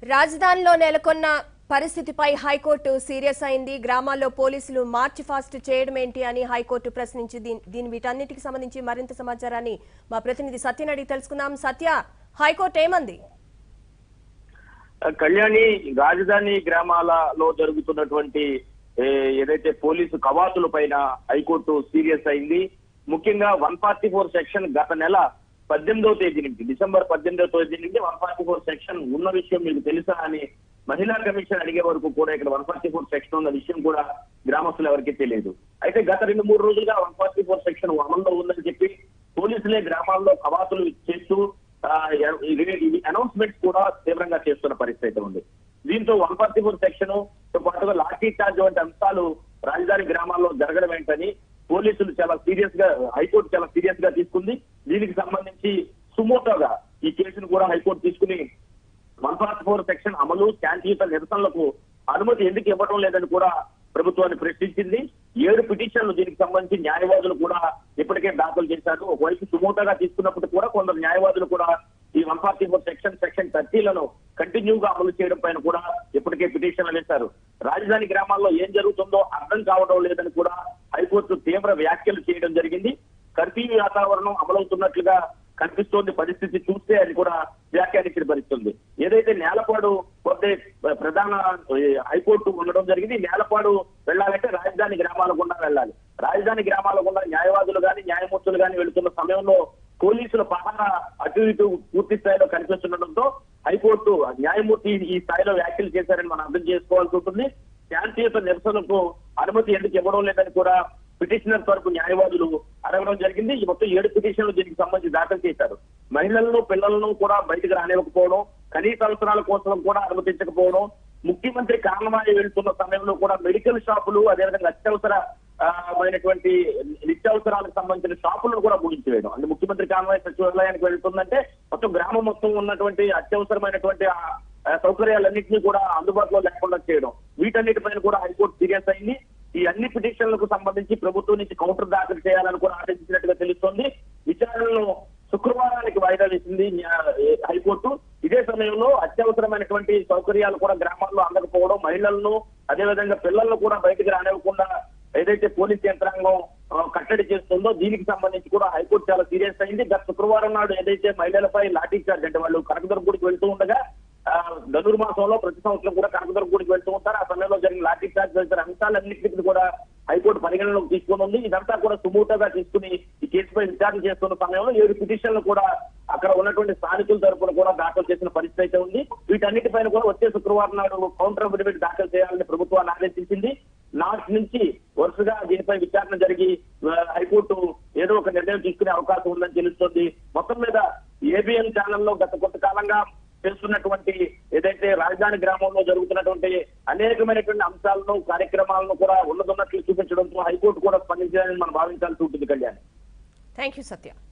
రాజధానిలో నెలకొన్న పరిస్థితిపై హైకోర్టు సీరియస్ అయింది గ్రామాల్లో పోలీసులు మార్చ్ ఫాస్ట్ చేయడం ఏంటి అని హైకోర్టు ప్రశ్నించి దీని దీని వీటన్నిటికి సంబంధించి మరింత సమాచారాన్ని మా ప్రతినిధి సత్యని అడిగి తెలుసుకుందాం సత్య హైకోర్టు ఏమంది కళ్యాణి రాజధాని గ్రామాలలో జరుగుతున్నటువంటి ఏ, ఏదైతే పోలీసు కవాతుల పైన హైకోర్టు సీరియస్ అయింది ముఖ్యంగా వన్ ఫార్టీ ఫోర్ సెక్షన్ గత నెల పద్దెనిమిదవ తేదీ నుంచి డిసెంబర్ పద్దెనిమిదవ తేదీ నుంచి వన్ ఫార్టీ ఫోర్ సెక్షన్ ఉన్న విషయం మీకు తెలుసా అని మహిళా కమిషన్ అడిగే వరకు కూడా ఇక్కడ వన్ ఫార్టీ ఫోర్ సెక్షన్ ఉన్న విషయం కూడా గ్రామస్తులు ఎవరికీ తెలియదు అయితే గత రెండు మూడు రోజులుగా వన్ ఫార్టీ ఫోర్ సెక్షన్ అమల్లో ఉందని చెప్పి పోలీసులే గ్రామాల్లో కవాతులు చేస్తూ అనౌన్స్మెంట్స్ కూడా తీవ్రంగా చేస్తున్న పరిస్థితి ఉంది దీంతో వన్ ఫార్టీ ఫోర్ సెక్షన్ తో పాటుగా లాఠీ చార్జ్ వంటి అంశాలు రాజధాని గ్రామాల్లో జరగడం ఏంటని పోలీసులు చాలా సీరియస్ గా హైకోర్టు చాలా సీరియస్ గా తీసుకుంది దీనికి సంబంధించి సుమోటోగా ఈ కేసును కూడా హైకోర్టు తీసుకుని వన్ ఫార్టీ ఫోర్ సెక్షన్ అమలు శాంతియుత నిరసనలకు అనుమతి ఎందుకు ఇవ్వడం లేదని కూడా ప్రభుత్వాన్ని ప్రశ్నించింది ఏడు పిటిషన్లు దీనికి సంబంధించి న్యాయవాదులు కూడా ఇప్పటికే దాఖలు చేశారు ఒకవైపు సుమోటోగా తీసుకున్నప్పుడు కూడా కొందరు న్యాయవాదులు కూడా ఈ one forty four section section థర్టీలను కంటిన్యూగా అమలు చేయడం పైన కూడా ఇప్పటికే పిటిషన్లు వేశారు రాజధాని గ్రామాల్లో ఏం జరుగుతుందో అర్థం కావడం లేదని కూడా హైకోర్టు తీవ్ర వ్యాఖ్యలు చేయడం జరిగింది కర్ఫ్యూ వాతావరణం అమలవుతున్నట్లుగా కనిపిస్తోంది పరిస్థితి చూస్తే అది కూడా వ్యాఖ్యానించిన పరిస్థితుంది ఏదైతే నేలపాడు పోతే ప్రధాన ఏ, హైకోర్టు ఉండడం జరిగింది నేలపాడు వెళ్ళాలంటే రాజధాని గ్రామాల గుండా వెళ్ళాలి రాజధాని గ్రామాల గుండా న్యాయవాదులు గాని న్యాయమూర్తులు గాని వెళుతున్న సమయంలో పోలీసుల పహారా అటు ఇటు పూర్తి స్థాయిలో కనిపిస్తుండటంతో హైకోర్టు న్యాయమూర్తి ఈ స్థాయిలో వ్యాఖ్యలు చేశారని మనం అర్థం చేసుకోవాల్సి ఉంటుంది శాంతియుత నిరసనకు అనుమతి ఎందుకు ఇవ్వడం లేదని కూడా పిటిషనర్ తరపు న్యాయవాదులు అడగడం జరిగింది ఈ మొత్తం ఏడు పిటిషన్లు దీనికి సంబంధించి దాఖలు చేశారు మహిళలను పిల్లలను కూడా బయటకు రానివ్వకపోవడం కనీస అవసరాల కోసం కూడా అనుమతించకపోవడం ముఖ్యమంత్రి కారణమాయ వెళ్తున్న సమయంలో కూడా మెడికల్ షాపులు అదేవిధంగా అత్యవసర ఆ, మైనటువంటి నిత్యావసరాలకు సంబంధించిన షాపులను కూడా ముగించివేయడం అంటే ముఖ్యమంత్రి కాన్వాయ్ సచివాలయానికి వెళ్తుందంటే మొత్తం గ్రామం మొత్తం ఉన్నటువంటి అత్యవసరమైనటువంటి ఆ, ఆ, సౌకర్యాలన్నింటినీ కూడా అందుబాటులో లేకుండా చేయడం వీటన్నిటిపైన కూడా హైకోర్టు సీరియస్ అయింది ఈ అన్ని పిటిషన్లకు సంబంధించి ప్రభుత్వం నుంచి కౌంటర్ దాఖలు చేయాలని కూడా ఆదేశించినట్టుగా తెలుస్తోంది విచారణను శుక్రవారానికి వాయిదా వేసింది న్యా- హైకోర్టు ఇదే సమయంలో అత్యవసరమైనటువంటి సౌకర్యాలు కూడా గ్రామాల్లో అందకపోవడం మహిళలను అదేవిధంగా పిల్లలను కూడా బయటకు రానివ్వకుండా ఏదైతే పోలీస్ యంత్రాంగం ఆ, కట్టడి చేస్తుందో దీనికి సంబంధించి కూడా హైకోర్టు చాలా సీరియస్ అయింది గత శుక్రవారం నాడు ఏదైతే మహిళలపై లాఠీ చార్జ్ అంటే వాళ్ళు కనకదుర్గూడికి వెళ్తూ ఉండగా ఆ, ధనుర్మాసంలో ప్రతి సంవత్సరం కూడా కనకదుర్గూడికి వెళ్తూ ఉంటారు ఆ సమయంలో జరిగిన లాఠీ చార్జ్ జరిగిన అంశాలన్నింటినీ కూడా హైకోర్టు పరిగణనలోకి తీసుకుని ఉంది ఇదంతా కూడా సుమూటగా తీసుకుని ఈ కేసుపై విచారణ చేస్తున్న సమయంలో ఏడు పిటిషన్లు కూడా అక్కడ ఉన్నటువంటి స్థానికుల తరపున కూడా దాఖలు చేసిన పరిస్థితి అయితే ఉంది వీటన్నిటిపైన కూడా వచ్చే శుక్రవారం నాడు కౌంటర్ అఫిడవిట్ దాఖలు చేయాలని ప్రభుత్వాన్ని ఆదేశించింది నాటి నుంచి వరుసగా దీనిపై విచారణ జరిగి ఆ, హైకోర్టు ఏదో ఒక నిర్ణయం తీసుకునే అవకాశం ఉందని తెలుస్తోంది మొత్తం మీద ఏబిఎన్ ఛానల్లో గత కొంతకాలంగా చేస్తున్నటువంటి ఏదైతే రాజధాని గ్రామంలో జరుగుతున్నటువంటి అనేకమైనటువంటి అంశాలను కార్యక్రమాలను కూడా ఉన్నదన్నట్లు చూపించడంతో హైకోర్టు కూడా స్పందించాలని మనం భావించాల్సి ఉంటుంది కళ్యాణ్ థ్యాంక్ యూ సత్య